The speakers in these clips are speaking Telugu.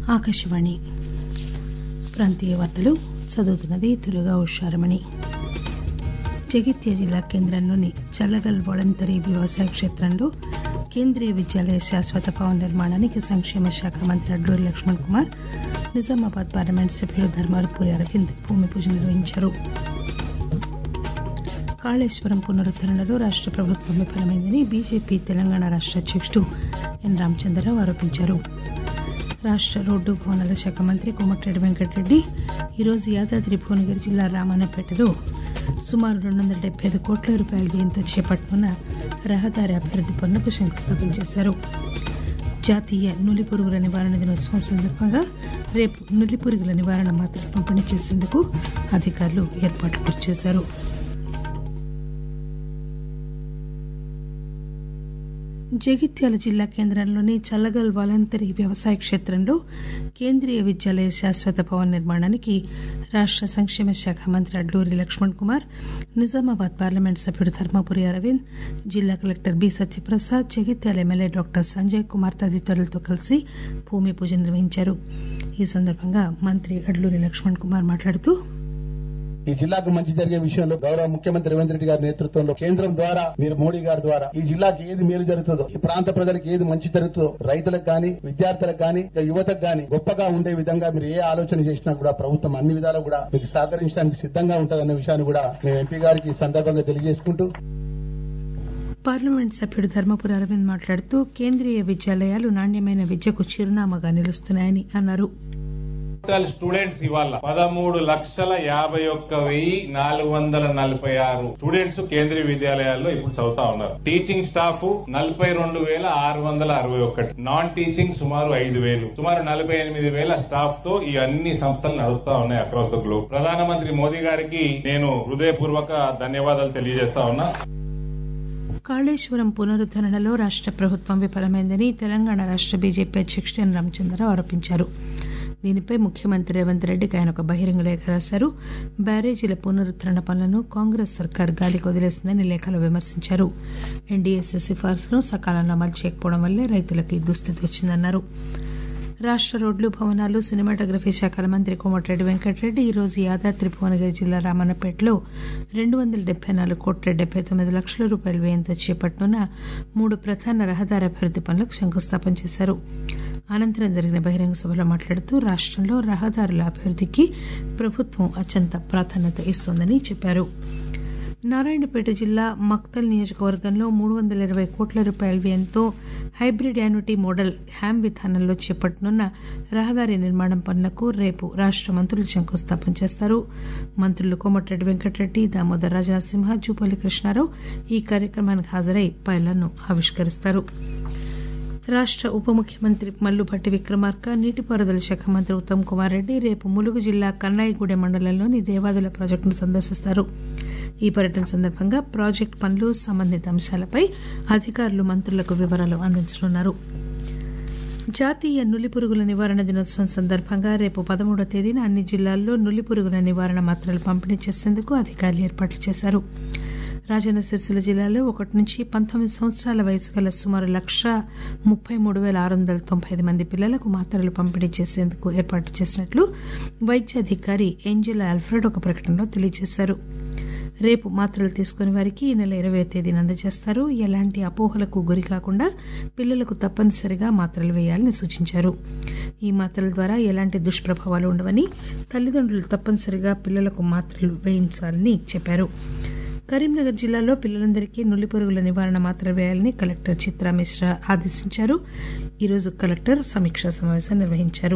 ఆకాశవాణి ప్రాంతీయ వార్తలు చదువుతున్నది తురుగా ఉషారమణి జగిత్య జిల్లా కేంద్రంలోని చల్లగల్ వాలంటరీ వ్యవసాయ క్షేత్రంలో కేంద్రీయ విద్యాలయ శాశ్వత భవన నిర్మాణానికి సంక్షేమ శాఖ మంత్రి అడ్లూరి లక్ష్మణ్ కుమార్ నిజామాబాద్ పార్లమెంట్ సభ్యుడు ధర్మారపూరి అరవింద్ భూమి పూజ నిర్వహించారు కాళేశ్వరం పునరుద్దరణలో రాష్ట ప్రభుత్వం విఫలమైందని బీజేపీ తెలంగాణ రాష్ట అధ్యక్షుడు ఎన్ రామచంద్రరావు ఆరోపించారు రాష్ట రోడ్డు భవనాల శాఖ మంత్రి కోమటిరెడ్డి వెంకటరెడ్డి ఈరోజు యాదాద్రి భువనగిరి జిల్లా రామన్నపేటలో సుమారు రెండు వందల డెబ్బై ఐదు కోట్ల రూపాయల వ్యయంతో చేపట్టనున్న రహదారి అభివృద్ది పనులకు శంకుస్థాపన చేశారు జాతీయ నులి పురుగుల నివారణ దినోత్సవం సందర్భంగా రేపు నులి పురుగుల నివారణ మాత్రలు పంపిణీ చేసేందుకు అధికారులు ఏర్పాట్లు పూర్తి చేశారు జగిత్యాల జిల్లా కేంద్రంలోని చల్లగల్ వాలంతరీ వ్యవసాయ క్షేత్రంలో కేంద్రీయ విద్యాలయ శాశ్వత భవన్ నిర్మాణానికి రాష్ట సంక్షేమ శాఖ మంత్రి అడ్లూరి లక్ష్మణ్ కుమార్ నిజామాబాద్ పార్లమెంట్ సభ్యుడు ధర్మపురి అరవింద్ జిల్లా collector B Satyaprasad Jagtial MLA doctor Sanjay Kumar తదితరులతో కలిసి భూమి పూజ నిర్వహించారు ఈ సందర్భంగా మంత్రి అడ్లూరి లక్ష్మణ్ కుమార్ మాట్లాడుతూ ఈ జిల్లాకు మంచి జరిగే విషయంలో గౌరవ ముఖ్యమంత్రి రేవంత్ రెడ్డి గారి నేతృత్వంలో కేంద్రం ద్వారా మీరు మోడీ గారి ద్వారా ఈ జిల్లాకి ఏది మేలు జరుగుతుందో ఈ ప్రాంత ప్రజలకు ఏది మంచి జరుగుతుందో రైతులకు గాని విద్యార్థులకు గాని యువతకు గాని గొప్పగా ఉండే విధంగా మీరు ఏ ఆలోచన చేసినా కూడా ప్రభుత్వం అన్ని విధాలు కూడా మీకు సహకరించడానికి సిద్ధంగా ఉంటుందన్న విషయాన్ని కూడా మేము ఎంపీ గారికి ఈ సందర్భంగా తెలియజేసుకుంటూ పార్లమెంట్ సభ్యుడు ధర్మపురి అరవింద్ మాట్లాడుతూ కేంద్రీయ విద్యాలయాలు నాణ్యమైన విద్యకు చిరునామాగా నిలుస్తున్నాయని అన్నారు టోటల్ స్టూడెంట్స్ ఇవాళ పదమూడు లక్షల యాభై ఒక్క వెయ్యి నాలుగు వందల నలభై ఆరు స్టూడెంట్స్ కేంద్రీయ విద్యాలయాల్లో ఇప్పుడు చదువుతా ఉన్నారు టీచింగ్ స్టాఫ్ నలభై రెండు వేల ఆరు వందల అరవై ఒకటి నాన్ టీచింగ్ సుమారు ఐదు వేలు సుమారు నలభై ఎనిమిది వేల స్టాఫ్ తో ఈ అన్ని సంస్థలు నడుస్తా ఉన్నాయి అక్రాస్ ద గ్లోబ్ ప్రధానమంత్రి మోదీ గారికి నేను హృదయపూర్వక ధన్యవాదాలు తెలియజేస్తా ఉన్నా కాళేశ్వరం పునరుద్దరణలో రాష్ట ప్రభుత్వం విఫలమైందని తెలంగాణ రాష్ట బీజేపీ అధ్యక్షుడు ఎన్ రామచంద్రరావు ఆరోపించారు దీనిపై ముఖ్యమంత్రి రేవంత్ రెడ్డికి ఆయన ఒక బహిరంగ లేఖ రాశారు బ్యారేజీల పునరుద్దరణ పనులను కాంగ్రెస్ సర్కార్ గాలికి వదిలేసిందని లేఖలో విమర్శించారు ఎన్డీఎస్ఏ సిఫార్సును సకాలంలో అమలు చేయకపోవడం వల్లే రైతులకు ఈ దుస్థితి వచ్చిందన్నారు రాష్ట రోడ్లు భవనాలు సినిమాటోగ్రఫీ శాఖల మంత్రి కోమటిరెడ్డి వెంకటరెడ్డి ఈరోజు యాదాద్రి భువనగిరి జిల్లా రామన్నపేటలో రెండు వందల డెబ్బై నాలుగు కోట్ల డెబ్బై తొమ్మిది లక్షల రూపాయల వ్యయంతో చేపట్టనున్న మూడు ప్రధాన రహదారి అభివృద్ది పనులకు శంకుస్థాపన చేశారు అనంతరం జరిగిన బహిరంగ సభలో మాట్లాడుతూ రాష్టంలో రహదారుల అభివృద్దికి ప్రభుత్వం అత్యంత ప్రాధాన్యత ఇస్తోందని చెప్పారు నారాయణపేట జిల్లా మక్తల్ నియోజకవర్గంలో మూడు వందల ఇరవై కోట్ల రూపాయల వ్యయంతో హైబ్రిడ్ యాన్యుటీ మోడల్ హ్యామ్ విధానంలో చేపట్టనున్న రహదారి నిర్మాణం పనులకు రేపు రాష్ట మంత్రులు శంకుస్థాపన చేస్తారు మంత్రులు కోమటిరెడ్డి వెంకటరెడ్డి దామోదర్ రాజనరసింహ జూపల్లి కృష్ణారావు ఈ కార్యక్రమానికి హాజరై పైలను ఆవిష్కరిస్తారు రాష్ట ఉప ముఖ్యమంత్రి మల్లుభట్టి విక్రమార్క నీటిపారుదల శాఖ మంత్రి ఉత్తమ్ కుమార్ రెడ్డి రేపు ములుగు జిల్లా కన్నాయిగూడెం మండలంలోని దేవాదుల ప్రాజెక్టును సందర్శిస్తారు ఈ పర్యటన సందర్భంగా ప్రాజెక్టు పనులు సంబంధిత అంశాలపై అధికారులు మంత్రులకు వివరాలు అందించనున్నారు జాతీయ నులిపురుగుల నివారణ దినోత్సవం సందర్భంగా రేపు పదమూడవ తేదీన అన్ని జిల్లాల్లో నులిపురుగుల నివారణ మాత్రలు పంపిణీ చేసేందుకు అధికారులు ఏర్పాట్లు చేశారు రాజన్న సిరిసిల్ల జిల్లాలో ఒకటి నుంచి పంతొమ్మిది సంవత్సరాల వయసు గల సుమారు లక్ష ముప్పై మూడు వేల ఆరు వందల తొంభై ఐదు మంది పిల్లలకు మాత్రలు పంపిణీ చేసేందుకు ఏర్పాటు చేసినట్లు వైద్య అధికారి ఏంజెలా ఆల్ఫ్రెడ్ ఒక ప్రకటనలో తెలియజేశారు రేపు మాత్రలు తీసుకునే వారికి ఈ నెల ఇరవై తేదీన అందజేస్తారు ఎలాంటి అపోహలకు గురి కాకుండా పిల్లలకు తప్పనిసరిగా మాత్రలు వేయాలని సూచించారు ఈ మాత్రల ద్వారా ఎలాంటి దుష్ప్రభావాలు ఉండవని తల్లిదండ్రులు తప్పనిసరిగా పిల్లలకు మాత్రలు వేయించాలని చెప్పారు కరీంనగర్ జిల్లాలో పిల్లలందరికీ నులిపురుగుల నివారణ మాత్ర వేయాలని కలెక్టర్ చిత్రా మిశ్రా ఆదేశించారు ఈరోజు కలెక్టర్ సమీక్షా సమావేశం నిర్వహించారు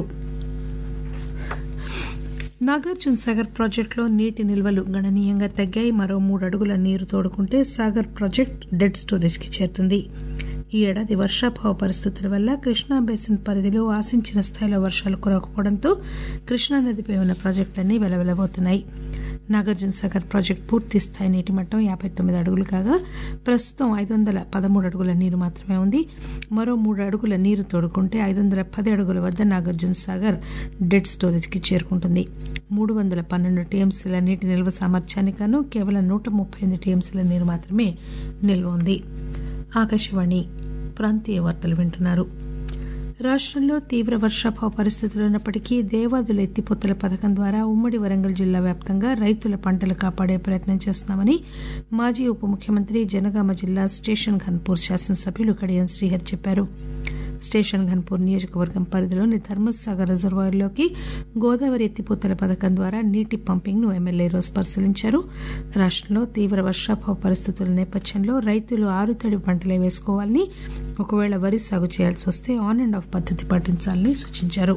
నాగార్జున సాగర్ ప్రాజెక్టులో నీటి నిల్వలు గణనీయంగా తగ్గాయి మరో మూడు అడుగుల నీరు తోడుకుంటే సాగర్ ప్రాజెక్ట్ డెడ్ స్టోరేజ్ కి చేరుతుంది ఈ ఏడాది వర్షాభావ పరిస్థితుల వల్ల కృష్ణా బేసిన్ పరిధిలో ఆశించిన స్థాయిలో వర్షాలు కురవకపోవడంతో కృష్ణా నదిపై ఉన్న ప్రాజెక్టులన్నీ వెలవెలబోతున్నాయి నాగార్జున సాగర్ ప్రాజెక్టు పూర్తి స్థాయి నీటి మట్టం యాభై తొమ్మిది అడుగులు కాగా ప్రస్తుతం ఐదు వందల పదమూడు అడుగుల నీరు మాత్రమే ఉంది మరో మూడు అడుగుల నీరు తోడుకుంటే ఐదు వందల పది అడుగుల వద్ద నాగార్జున సాగర్ డెడ్ స్టోరేజ్ కి చేరుకుంటుంది మూడు వందల పన్నెండు టీఎంసీల నీటి నిల్వ సామర్థ్యానికి గాను కేవలం నూట ముప్పై ఎనిమిది టీఎంసీల నీరు మాత్రమే నిల్వ ఉంది ఆకాశవాణి ప్రాంతీయ వార్తలు వింటున్నారు రాష్టంలో తీవ్ర వర్షాభావ పరిస్థితులు ఉన్నప్పటికీ దేవాదుల ఎత్తిపోతల పథకం ద్వారా ఉమ్మడి వరంగల్ జిల్లా వ్యాప్తంగా రైతుల పంటలు కాపాడే ప్రయత్నం చేస్తున్నామని మాజీ ఉప ముఖ్యమంత్రి జనగామ జిల్లా స్టేషన్ ఘన్పూర్ శాసనసభ్యులు కడియం శ్రీహర్ చెప్పారు స్టేషన్ ఘన్పూర్ నియోజకవర్గం పరిధిలోని ధర్మసాగర్ రిజర్వాయర్లోకి గోదావరి ఎత్తిపోతల పథకం ద్వారా నీటి పంపింగ్ ను ఎమ్మెల్యే రోజు పరిశీలించారు రాష్టంలో తీవ్ర వర్షాభావ పరిస్థితుల నేపథ్యంలో రైతులు ఆరుతడి పంటలే వేసుకోవాలని ఒకవేళ వరి సాగు చేయాల్సి వస్తే ఆన్ అండ్ ఆఫ్ పద్దతి పాటించాలని సూచించారు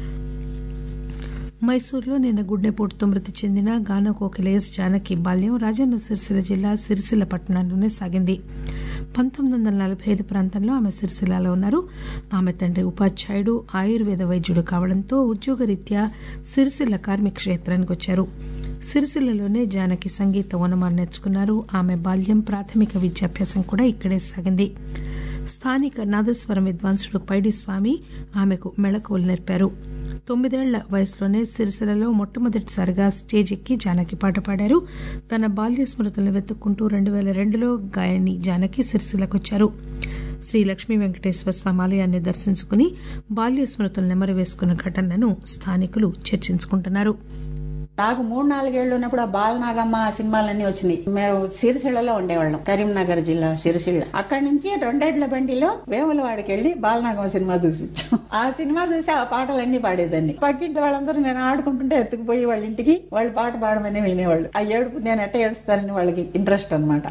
మైసూరులో నిన్న గుండెపోటుతో మృతి చెందిన గానకోకిలేస్ జానకి బాల్యం రాజన్న సిరిసిల్ల జిల్లా సిరిసిల్ల పట్టణంలోనే సాగింది పంతొమ్మిది వందల నలభై ఐదు ప్రాంతంలో ఆమె సిరిసిల్లాలో ఉన్నారు ఆమె తండ్రి ఉపాధ్యాయుడు ఆయుర్వేద వైద్యుడు కావడంతో ఉద్యోగరీత్యా సిరిసిల్ల కార్మిక క్షేత్రానికి వచ్చారు సిరిసిల్లలోనే జానకి సంగీత ఓనమాలు నేర్చుకున్నారు ఆమె బాల్యం ప్రాథమిక విద్యాభ్యాసం కూడా ఇక్కడే సాగింది స్థానిక నాదస్వరం విద్వాంసుడు పైడి స్వామి ఆమెకు మెళకువలు నేర్పారు తొమ్మిదేళ్ల వయసులోనే సిరిసిల్లలో మొట్టమొదటిసారిగా స్టేజ్ ఎక్కి జానకి పాట పాడారు తన బాల్య స్మృతులను వెతుక్కుంటూ రెండు వేల రెండులో గాయని జానకి సిరిసిల్లకు వచ్చారు శ్రీ లక్ష్మీ వెంకటేశ్వర స్వామి ఆలయాన్ని దర్శించుకుని బాల్య స్మృతులు నెమరు వేసుకున్న ఘటనలను స్థానికులు చర్చించుకుంటున్నారు నాకు మూడు నాలుగేళ్లు ఉన్నప్పుడు ఆ బాలనాగమ్మ సినిమాలన్నీ వచ్చినాయి మేము సిరిసిళ్లలో ఉండేవాళ్ళం కరీంనగర్ జిల్లా సిరిసిల్ల అక్కడి నుంచి రెండేళ్ల బండిలో వేములవాడికి వెళ్లి బాలనాగమ్మ సినిమా చూసి వచ్చాం ఆ సినిమా చూసి ఆ పాటలన్నీ పాడేదాన్ని పక్కింటి వాళ్ళందరూ నేను ఆడుకుంటుంటే ఎత్తుకుపోయి వాళ్ళ ఇంటికి వాళ్ళు పాట పాడమని వినేవాళ్ళు ఆ ఏడుపు నేను ఎట్ట ఏడుస్తానని వాళ్ళకి ఇంట్రెస్ట్ అనమాట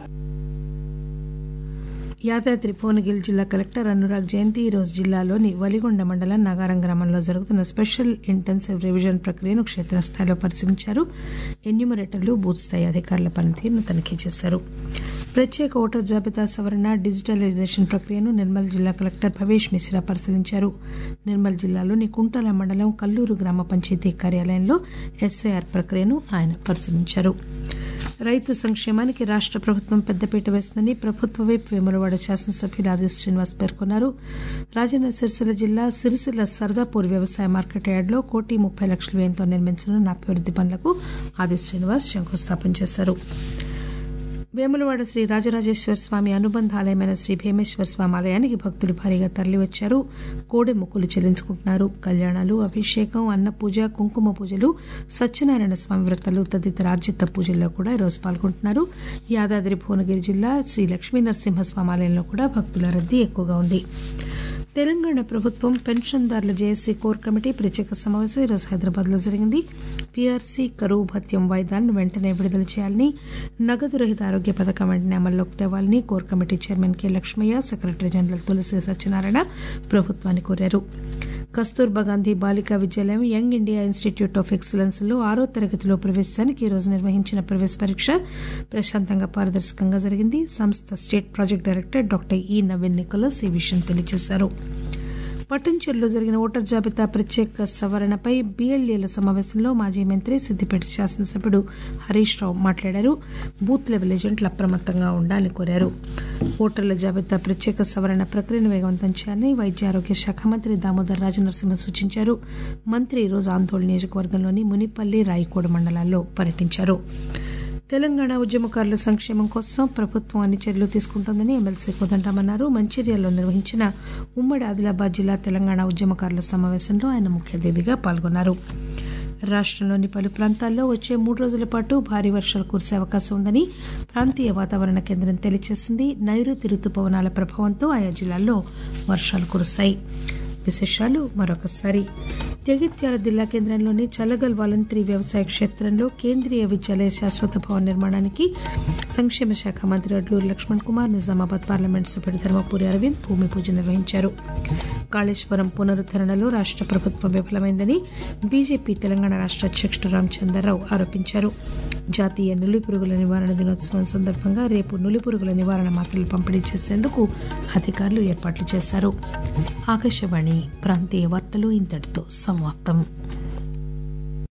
యాదాద్రి భువనగిరి జిల్లా కలెక్టర్ అనురాగ్ జయంతి ఈరోజు జిల్లాలోని వలిగొండ మండలం నాగారం గ్రామంలో జరుగుతున్న స్పెషల్ ఇంటెన్సివ్ రివిజన్ ప్రక్రియను క్షేత్రస్థాయిలో పరిశీలించారు ఎన్యూమరేటర్లు బూత్ స్థాయి అధికారుల పనితీరును తనిఖీ చేశారు ప్రత్యేక ఓటర్ జాబితా సవరణ డిజిటలైజేషన్ ప్రక్రియను నిర్మల్ జిల్లా కలెక్టర్ భవేష్ మిశ్రా పరిశీలించారు నిర్మల్ జిల్లాలోని కుంటాల మండలం కల్లూరు గ్రామ పంచాయతీ కార్యాలయంలో ఎస్ఐఆర్ ప్రక్రియను ఆయన పరిశీలించారు రైతు సంక్షేమానికి రాష్ట ప్రభుత్వం పెద్దపీట వేస్తుందని ప్రభుత్వ వైపు వేములవాడ శాసనసభ్యులు ఆది శ్రీనివాస్ పేర్కొన్నారు రాజన్న సిరిసిల్ల జిల్లా సిరిసిల్ల సర్దాపూర్ వ్యవసాయ మార్కెట్ యార్డులో కోటి ముప్పై లక్షల వ్యయంతో నిర్మించనున్న అభివృద్ది పనులకు ఆది శ్రీనివాస్ శంకుస్థాపన చేశారు వేములవాడ శ్రీ రాజరాజేశ్వర స్వామి అనుబంధ ఆలయమైన శ్రీ భీమేశ్వర స్వామి ఆలయానికి భక్తులు భారీగా తరలివచ్చారు కోడె మొక్కులు చెల్లించుకుంటున్నారు కళ్యాణాలు అభిషేకం అన్న పూజ కుంకుమ పూజలు సత్యనారాయణ స్వామి వ్రతాలు తదితర ఆర్జిత పూజల్లో కూడా ఈరోజు పాల్గొంటున్నారు యాదాద్రి భువనగిరి జిల్లా శ్రీ లక్ష్మీ నరసింహస్వామి ఆలయంలో కూడా భక్తుల రద్దీ ఎక్కువగా ఉంది తెలంగాణ ప్రభుత్వం పెన్షన్దారుల జేఏసీ కోర్ కమిటీ ప్రత్యేక సమావేశం ఈరోజు హైదరాబాద్ లో జరిగింది పీఆర్సీ కరువు భత్యం వాయిదాలను వెంటనే విడుదల చేయాలని నగదు రహిత ఆరోగ్య పథకం వెంటనే అమల్లోకి తేవాలని core committee chairman K Lakshmaiah secretary general Tulasi Satyanarayana ప్రభుత్వాన్ని కోరారు Kasturba Gandhi Balika Vidyalaya Young India Institute of Excellence లో ఆరో తరగతిలో ప్రవేశానికి ఈ రోజు నిర్వహించిన ప్రవేశ పరీక్ష ప్రశాంతంగా పారదర్శకంగా జరిగింది సంస్థ స్టేట్ ప్రాజెక్ట్ డైరెక్టర్ డాక్టర్ ఈ నవీన్ నికోలస్ ఈ విషయం తెలియజేశారు పట్టంచెరులో జరిగిన ఓటర్ జాబితా ప్రత్యేక సవరణపై బీఎల్ఏల సమావేశంలో మాజీ మంత్రి సిద్దిపేట శాసనసభ్యుడు హరీష్ రావు మాట్లాడారు బూత్ లెవెల్ ఏజెంట్లు అప్రమత్తంగా ఉండాలని కోరారు ఓటర్ల జాబితా ప్రత్యేక సవరణ ప్రక్రియను వేగవంతం చేయాలని వైద్య ఆరోగ్య శాఖ మంత్రి దామోదర్ రాజనరసింహ సూచించారు మంత్రి ఈరోజు ఆందోళన నియోజకవర్గంలోని మునిపల్లి రాయికోడ మండలాల్లో పర్యటించారు తెలంగాణ ఉద్యమకారుల సంక్షేమం కోసం ప్రభుత్వం అన్ని చర్యలు తీసుకుంటోందని ఎమ్మెల్సీ కోదండరామన్నారు మంచిర్యాలలో నిర్వహించిన ఉమ్మడి ఆదిలాబాద్ జిల్లా తెలంగాణ ఉద్యమకారుల సమావేశంలో ఆయన ముఖ్య అతిథిగా పాల్గొన్నారు రాష్టంలోని పలు ప్రాంతాల్లో వచ్చే మూడు రోజుల పాటు భారీ వర్షాలు కురిసే అవకాశం ఉందని ప్రాంతీయ వాతావరణ కేంద్రం తెలియజేసింది నైరుతి రుతుపవనాల ప్రభావంతో ఆయా జిల్లాల్లో వర్షాలు కురుస్తాయి విశేషాలు మరొకసారి జగిత్యాల జిల్లా కేంద్రంలోని చలగల్ వాలంతరీ వ్యవసాయ క్షేత్రంలో కేంద్రీయ విద్యాలయ శాశ్వత భవన్ నిర్మాణానికి సంక్షేమ శాఖ మంత్రి అడ్లూరు లక్ష్మణ్ కుమార్ నిజామాబాద్ పార్లమెంట్ సభ్యుడు ధర్మపురి అరవింద్ భూమి పూజ నిర్వహించారు కాళేశ్వరం పునరుద్దరణలో రాష్ట ప్రభుత్వం విఫలమైందని బీజేపీ తెలంగాణ రాష్ట అధ్యక్షుడు రామచంద్రరావు ఆరోపించారు జాతీయ నులిపురుగుల నివారణ దినోత్సవం సందర్భంగా రేపు నులిపురుగుల నివారణ మాత్రలు పంపిణీ చేసేందుకు అధికారులు ఏర్పాట్లు చేశారు ఆకాశవాణి ప్రాంతీయ వార్తలు ఇంతటితో సమాప్తం